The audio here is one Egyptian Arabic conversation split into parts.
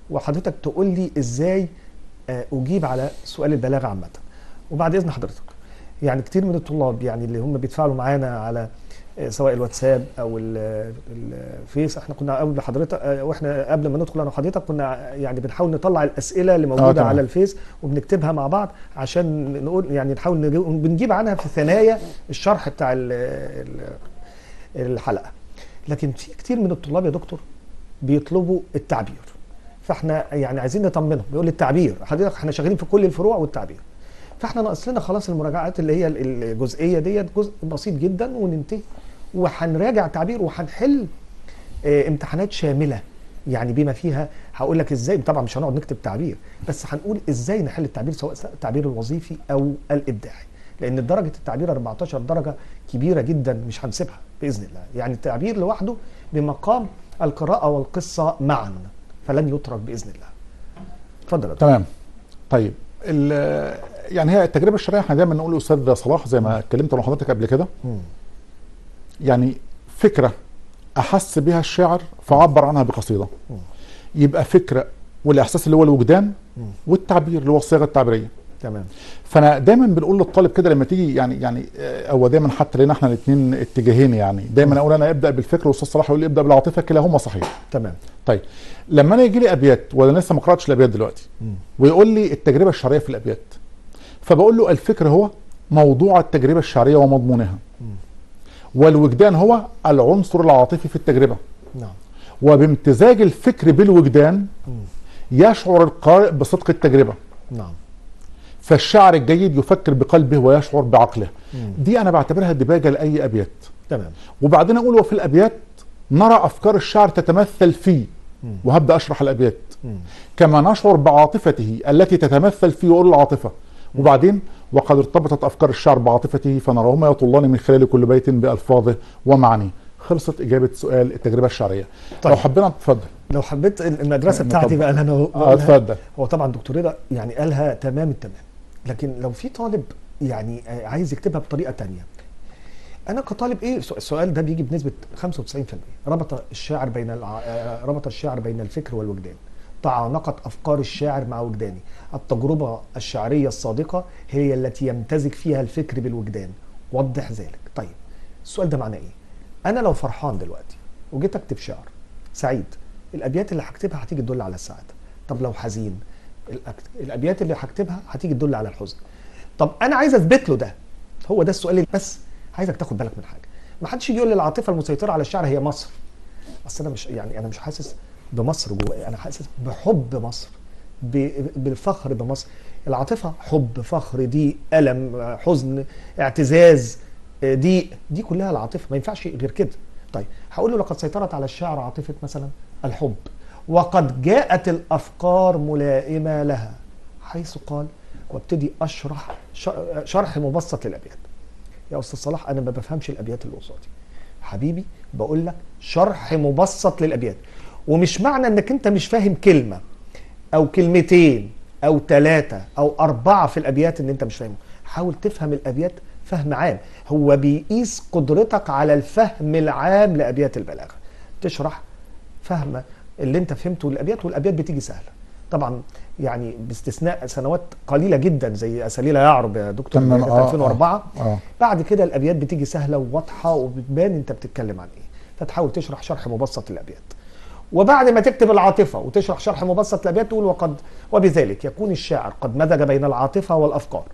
وحضرتك تقول لي ازاي آه، اجيب على سؤال البلاغه عامه وبعد اذن حضرتك يعني كتير من الطلاب يعني اللي هم بيتفاعلوا معانا على آه، سواء الواتساب او ال- الفيس احنا كنا قبل حضرتك آه، واحنا قبل ما ندخل انا وحضرتك كنا يعني بنحاول نطلع الاسئله اللي موجوده تمام. على الفيس وبنكتبها مع بعض عشان نقول يعني نحاول نجيب بنجيب عنها في ثنايا الشرح بتاع ال- ال- الحلقه لكن في كتير من الطلاب يا دكتور بيطلبوا التعبير فاحنا يعني عايزين نطمنهم بيقول لي التعبير حضرتك احنا شغالين في كل الفروع والتعبير فاحنا ناقص لنا خلاص المراجعات اللي هي ال- الجزئيه ديت جزء بسيط جدا وننتهي وهنراجع تعبير وهنحل آه، امتحانات شامله يعني بما فيها هقول لك ازاي طبعا مش هنقعد نكتب تعبير بس هنقول ازاي نحل التعبير سواء التعبير الوظيفي او الابداعي لان درجه التعبير 14 درجه كبيره جدا مش هنسيبها باذن الله يعني التعبير لوحده بمقام القراءه والقصه معا فلن يترك باذن الله اتفضل يا دكتور. تمام طيب ال- يعني هي التجربه الشرعيه احنا دايما نقول استاذ صلاح زي ما اتكلمت مع حضرتك قبل كده مم. يعني فكره احس بها الشاعر فعبر عنها بقصيده مم. يبقى فكره والاحساس اللي هو الوجدان مم. والتعبير اللي هو الصيغه التعبيريه تمام فانا دايما بنقول للطالب كده لما تيجي يعني يعني آه، هو دايما حتى لنا احنا الاثنين اتجاهين يعني دايما اقول انا ابدا بالفكر والاستاذ صلاح يقول لي ابدا بالعاطفه كلاهما صحيح تمام طيب لما انا يجي لي ابيات وانا لسه ما قراتش الابيات دلوقتي مم. ويقول لي التجربه الشعريه في الابيات فبقول له الفكر هو موضوع التجربه الشعريه ومضمونها مم. والوجدان هو العنصر العاطفي في التجربه نعم وبامتزاج الفكر بالوجدان مم. يشعر القارئ بصدق التجربه نعم فالشاعر الجيد يفكر بقلبه ويشعر بعقله مم. دي انا بعتبرها دباجه لاي ابيات تمام وبعدين اقول وفي الابيات نرى افكار الشاعر تتمثل فيه مم. وهبدا اشرح الابيات مم. كما نشعر بعاطفته التي تتمثل في وقول العاطفه وبعدين وقد ارتبطت افكار الشعر بعاطفته فنراهما يطلان من خلال كل بيت بالفاظه ومعانيه خلصت اجابه سؤال التجربه الشعريه طيب. لو حبينا اتفضل لو حبيت المدرسه اتفضل. بتاعتي بقى اللي انا اه بقولها- اتفضل هو طبعا دكتور رضا يعني قالها تمام التمام لكن لو في طالب يعني آه، عايز يكتبها بطريقه تانية انا كطالب ايه السؤ- السؤال ده بيجي بنسبه 95% ربط الشاعر بين الع... آه، ربط الشاعر بين الفكر والوجدان تعانقت افكار الشاعر مع وجداني التجربه الشعريه الصادقه هي التي يمتزج فيها الفكر بالوجدان وضح ذلك طيب السؤال ده معناه ايه انا لو فرحان دلوقتي وجيت اكتب شعر سعيد الابيات اللي هكتبها هتيجي تدل على السعاده طب لو حزين الأك- الابيات اللي هكتبها هتيجي تدل على الحزن طب انا عايز اثبت له ده هو ده السؤال اللي بس عايزك تاخد بالك من حاجه ما حدش يجي يقول لي العاطفه المسيطره على الشعر هي مصر اصل انا مش يعني انا مش حاسس بمصر جوايا انا حاسس بحب مصر ب- بالفخر بمصر العاطفه حب فخر ضيق الم حزن اعتزاز ضيق دي كلها العاطفه ما ينفعش غير كده طيب هقول له لقد سيطرت على الشعر عاطفه مثلا الحب وقد جاءت الافكار ملائمه لها حيث قال وابتدي اشرح ش- شرح مبسط للابيات يا استاذ صلاح انا ما بفهمش الابيات اللي قصادي حبيبي بقول لك شرح مبسط للابيات ومش معنى انك انت مش فاهم كلمه او كلمتين او ثلاثه او اربعه في الابيات ان انت مش فاهمه حاول تفهم الابيات فهم عام هو بيقيس قدرتك على الفهم العام لابيات البلاغه تشرح فهم اللي انت فهمته للابيات والابيات بتيجي سهله طبعا يعني باستثناء سنوات قليله جدا زي اساليل يعرب يا دكتور تمام، اللي هي كانت آه، 2004 اه بعد كده الابيات بتيجي سهله وواضحه وبتبان انت بتتكلم عن ايه فتحاول تشرح شرح مبسط للابيات وبعد ما تكتب العاطفه وتشرح شرح مبسط للابيات تقول وقد وبذلك يكون الشاعر قد مزج بين العاطفه والافكار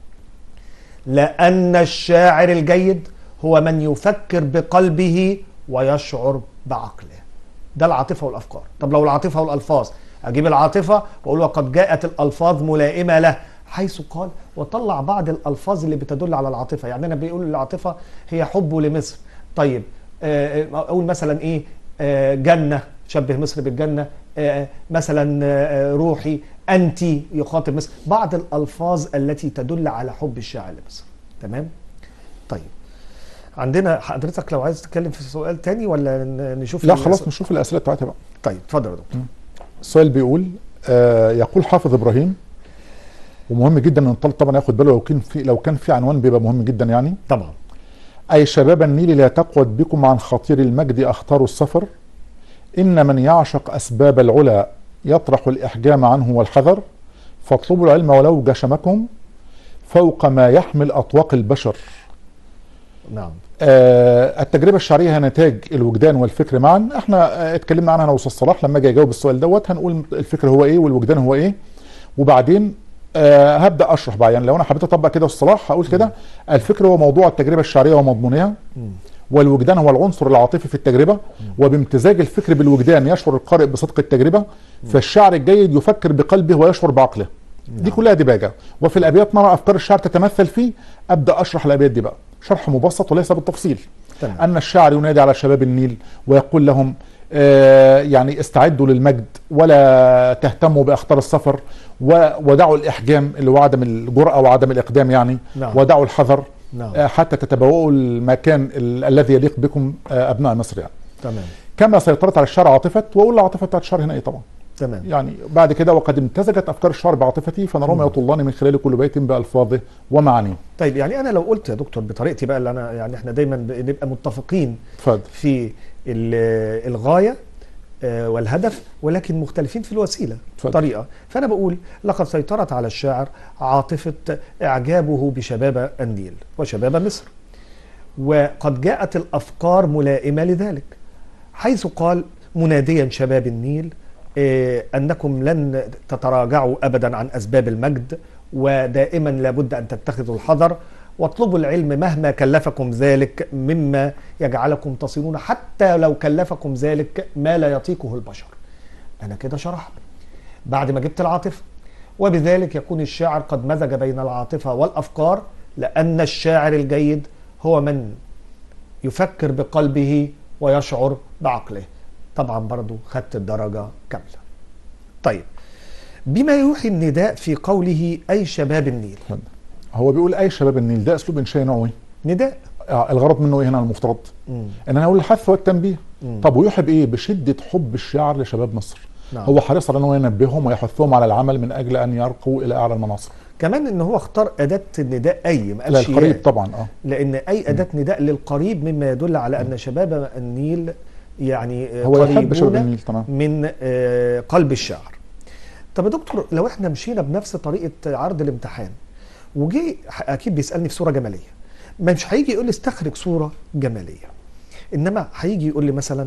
لان الشاعر الجيد هو من يفكر بقلبه ويشعر بعقله ده العاطفه والافكار طب لو العاطفه والالفاظ اجيب العاطفه واقول وقد جاءت الالفاظ ملائمه له حيث قال وطلع بعض الالفاظ اللي بتدل على العاطفه يعني انا بيقول العاطفه هي حبه لمصر طيب آه، آه، اقول مثلا ايه آه، جنه شبه مصر بالجنه آه، مثلا آه، روحي انت يخاطب مصر بعض الالفاظ التي تدل على حب الشاعر لمصر تمام طيب عندنا حضرتك لو عايز تتكلم في سؤال تاني ولا ن- نشوف لا ال- خلاص نشوف الاسئله بتاعتها بقى طيب اتفضل يا دكتور السؤال بيقول آه يقول حافظ ابراهيم ومهم جدا ان الطالب طبعا ياخد باله لو كان في لو كان في عنوان بيبقى مهم جدا يعني طبعا اي شباب النيل لا تقعد بكم عن خطير المجد اختار السفر ان من يعشق اسباب العلا يطرح الإحجام عنه والحذر فاطلبوا العلم ولو جشمكم فوق ما يحمل أطواق البشر نعم آه التجربة الشعرية هي نتاج الوجدان والفكر معا احنا آه اتكلمنا عنها انا واستاذ صلاح لما اجي اجاوب السؤال دوت هنقول الفكر هو ايه والوجدان هو ايه وبعدين آه هبدا اشرح بقى يعني لو انا حبيت اطبق كده الصلاح هقول كده الفكر هو موضوع التجربة الشعرية ومضمونها والوجدان هو العنصر العاطفي في التجربة وبامتزاج الفكر بالوجدان يشعر القارئ بصدق التجربة فالشاعر الجيد يفكر بقلبه ويشعر بعقله دي كلها ديباجة وفي الأبيات نرى أفكار الشعر تتمثل فيه أبدأ أشرح الأبيات دي بقى شرح مبسط وليس بالتفصيل تمام. أن الشاعر ينادي على شباب النيل ويقول لهم آه يعني استعدوا للمجد ولا تهتموا بأخطار السفر و- ودعوا الإحجام اللي هو عدم الجرأة وعدم الإقدام يعني نعم. ودعوا الحذر نعم. آه حتى تتبوأوا المكان ال- الذي يليق بكم آه أبناء مصر يعني تمام كما سيطرت على الشعر عاطفة وأقول العاطفة بتاعت الشعر هنا إيه طبعا تمام يعني بعد كده وقد امتزجت أفكار الشعر بعاطفتي فنراهم يطلان من خلال كل بيت بألفاظه ومعانيه طيب يعني انا لو قلت يا دكتور بطريقتي بقى اللي انا يعني احنا دايما بنبقى متفقين اتفضل في ال- الغايه آه، والهدف ولكن مختلفين في الوسيله اتفضل. طريقه فانا بقول لقد سيطرت على الشاعر عاطفه اعجابه بشباب النيل وشباب مصر وقد جاءت الافكار ملائمه لذلك حيث قال مناديا شباب النيل آه، انكم لن تتراجعوا ابدا عن اسباب المجد ودائما لابد ان تتخذوا الحذر واطلبوا العلم مهما كلفكم ذلك مما يجعلكم تصلون حتى لو كلفكم ذلك ما لا يطيقه البشر انا كده شرحت بعد ما جبت العاطفه وبذلك يكون الشاعر قد مزج بين العاطفه والافكار لان الشاعر الجيد هو من يفكر بقلبه ويشعر بعقله طبعا برضو خدت الدرجة كاملة طيب بما يوحي النداء في قوله أي شباب النيل اتفضل. هو بيقول أي شباب النيل ده أسلوب إنشائي نوعي نداء آه، الغرض منه ايه هنا المفترض مم. ان انا اقول الحث والتنبيه مم. طب ويوحي بايه بشده حب الشاعر لشباب مصر نعم. هو حريص على انه ينبههم ويحثهم على العمل من اجل ان يرقوا الى اعلى المناصب كمان ان هو اختار اداه النداء اي ما قالش للقريب يا. طبعا اه لان اي اداه نداء للقريب مما يدل على ان شباب النيل يعني آه، هو يحب قريبون شباب النيل تمام من آه، قلب الشعر طب يا دكتور لو احنا مشينا بنفس طريقه عرض الامتحان وجي ح- اكيد بيسالني في صوره جماليه ما مش هيجي يقول لي استخرج صوره جماليه انما هيجي يقول لي مثلا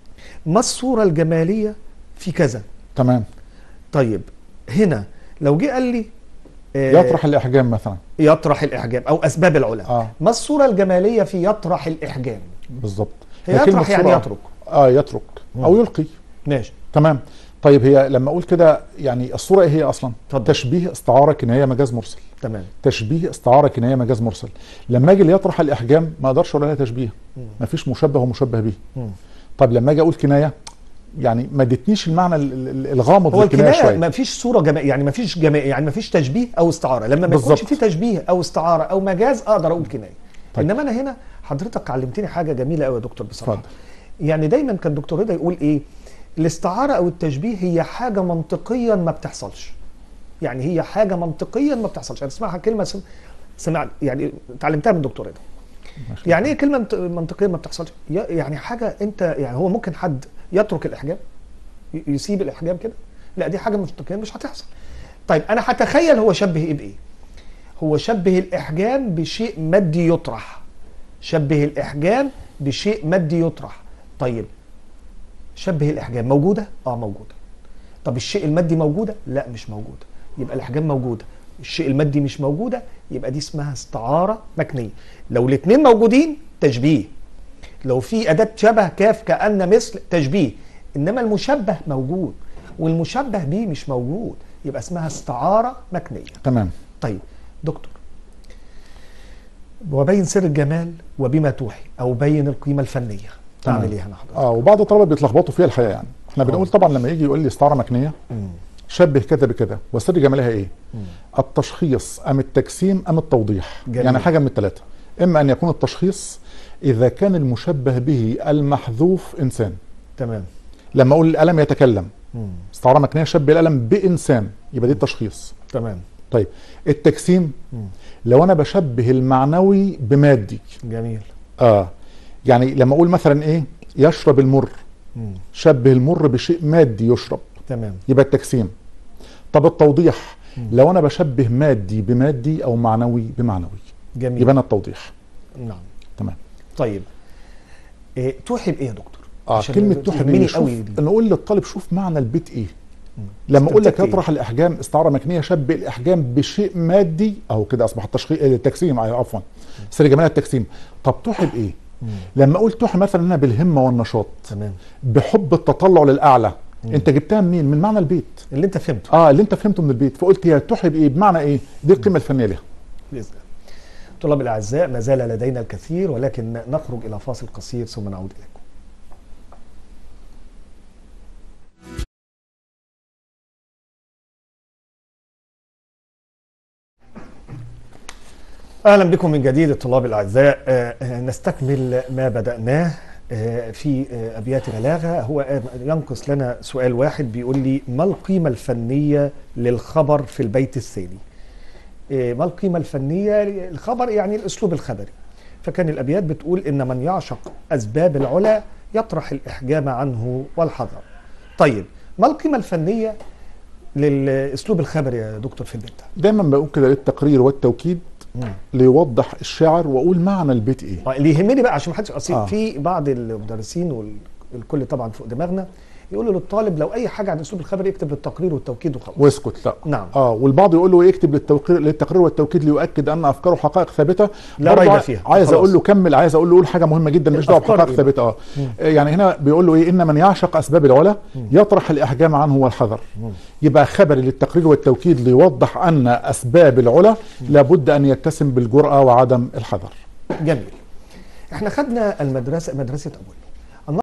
ما الصوره الجماليه في كذا تمام طيب هنا لو جه قال لي آه، يطرح الاحجام مثلا يطرح الاحجام او اسباب العلا اه ما الصوره الجماليه في يطرح الاحجام بالظبط هي هي كلمة يطرح يعني صورة. يترك اه يترك او يلقي ماشي تمام طيب هي لما اقول كده يعني الصوره ايه هي اصلا اتفضل. تشبيه استعاره كنايه مجاز مرسل تمام تشبيه استعاره كنايه مجاز مرسل لما اجي ليطرح الاحجام ما اقدرش اقول عليها تشبيه مم. مفيش مشبه ومشبه به مم. طب لما اجي اقول كنايه يعني ما ادتنيش المعنى ال- ال- الغامض هو للكنايه الكنايه شويه ما فيش صوره جماعيه يعني ما فيش جماعي يعني ما فيش تشبيه او استعاره لما ما يكونش بالظبط. في تشبيه او استعاره او مجاز اقدر اقول كنايه طيب. انما انا هنا حضرتك علمتني حاجه جميله قوي يا دكتور بصراحه اتفضل. يعني دايما كان دكتور رضا يقول ايه الاستعاره او التشبيه هي حاجه منطقيا ما بتحصلش يعني هي حاجه منطقيا ما بتحصلش انا اسمعها كلمه سم... سمع يعني اتعلمتها من دكتور رضا ماشي. يعني ايه كلمه منط- منطقيه ما بتحصلش ي- يعني حاجه انت يعني هو ممكن حد يترك الاحجام ي- يسيب الاحجام كده لا دي حاجه منطقيه مش هتحصل طيب انا هتخيل هو شبه ايه بايه هو شبه الاحجام بشيء مادي يطرح شبه الاحجام بشيء مادي يطرح طيب شبه الاحجام موجوده اه موجوده طب الشيء المادي موجوده لا مش موجوده يبقى الاحجام موجوده الشيء المادي مش موجوده يبقى دي اسمها استعاره مكنيه لو الاثنين موجودين تشبيه لو في اداه شبه كاف كان مثل تشبيه انما المشبه موجود والمشبه به مش موجود يبقى اسمها استعاره مكنيه تمام طيب دكتور وبين سر الجمال وبما توحي او بين القيمه الفنيه تمام. تعمل ايه هنا حضرتك اه وبعض الطلبه بيتلخبطوا فيها الحقيقه يعني احنا آه. بنقول طبعا لما يجي يقول لي استعاره مكنيه مم. شبه كذا بكذا وسر جمالها ايه مم. التشخيص ام التجسيم ام التوضيح جميل. يعني حاجه من الثلاثه اما ان يكون التشخيص اذا كان المشبه به المحذوف انسان تمام لما اقول القلم يتكلم مم. استعاره مكنيه شبه القلم بانسان يبقى دي التشخيص تمام طيب التجسيم مم. لو انا بشبه المعنوي بمادي جميل اه يعني لما اقول مثلا ايه يشرب المر مم. شبه المر بشيء مادي يشرب تمام يبقى التجسيم طب التوضيح لو انا بشبه مادي بمادي او معنوي بمعنوي جميل يبقى انا التوضيح نعم تمام طيب إيه توحي بايه يا دكتور اه عشان كلمه توحي يهمني بيه شوف قوي دي. نقول للطالب شوف معنى البيت ايه لما اقول لك استنتجت يطرح الاحجام استعاره مكنيه شبه الاحجام بشيء مادي اهو كده اصبح التشخيص التجسيم آه، عفوا سر جمال التجسيم طب توحي بايه لما اقول توحي مثلا انا بالهمه والنشاط تمام بحب التطلع للاعلى انت جبتها منين من معنى البيت اللي انت فهمته اه اللي انت فهمته من البيت فقلت هي توحي بايه بمعنى ايه دي القيمه الفنيه ليها باذن الله طلاب الاعزاء ما زال لدينا الكثير ولكن نخرج الى فاصل قصير ثم نعود اليكم اهلا بكم من جديد الطلاب الاعزاء آه، آه، نستكمل ما بداناه آه، في آه، ابيات بلاغه هو آه، ينقص لنا سؤال واحد بيقول لي ما القيمه الفنيه للخبر في البيت الثاني إيه، ما القيمة الفنية الخبر يعني الأسلوب الخبري فكان الأبيات بتقول إن من يعشق أسباب العلا يطرح الإحجام عنه والحذر طيب ما القيمة الفنية للأسلوب الخبري يا دكتور في البيت دايما بقول كده للتقرير والتوكيد ليوضح الشاعر واقول معنى البيت ايه آه، اللي يهمني بقى عشان ما حدش اصل آه. في بعض المدرسين والكل طبعا فوق دماغنا يقولوا للطالب لو اي حاجه عن الاسلوب الخبري اكتب التقرير والتوكيد وخلاص واسكت لا نعم. اه والبعض يقول له يكتب للتوقير للتقرير والتوكيد ليؤكد ان افكاره حقائق ثابته لا برضه ريب ع- فيها. عايز خلاص. اقول له كمل عايز اقول له قول حاجه مهمه جدا مش دعوه الأفكار بحقائق إيه ثابته اه آه، يعني هنا بيقول له ايه ان من يعشق اسباب العلا يطرح الاحجام عنه والحذر يبقى خبري للتقرير والتوكيد ليوضح ان اسباب العلا لابد ان يتسم بالجرأه وعدم الحذر جميل احنا خدنا المدرسه مدرسه ابو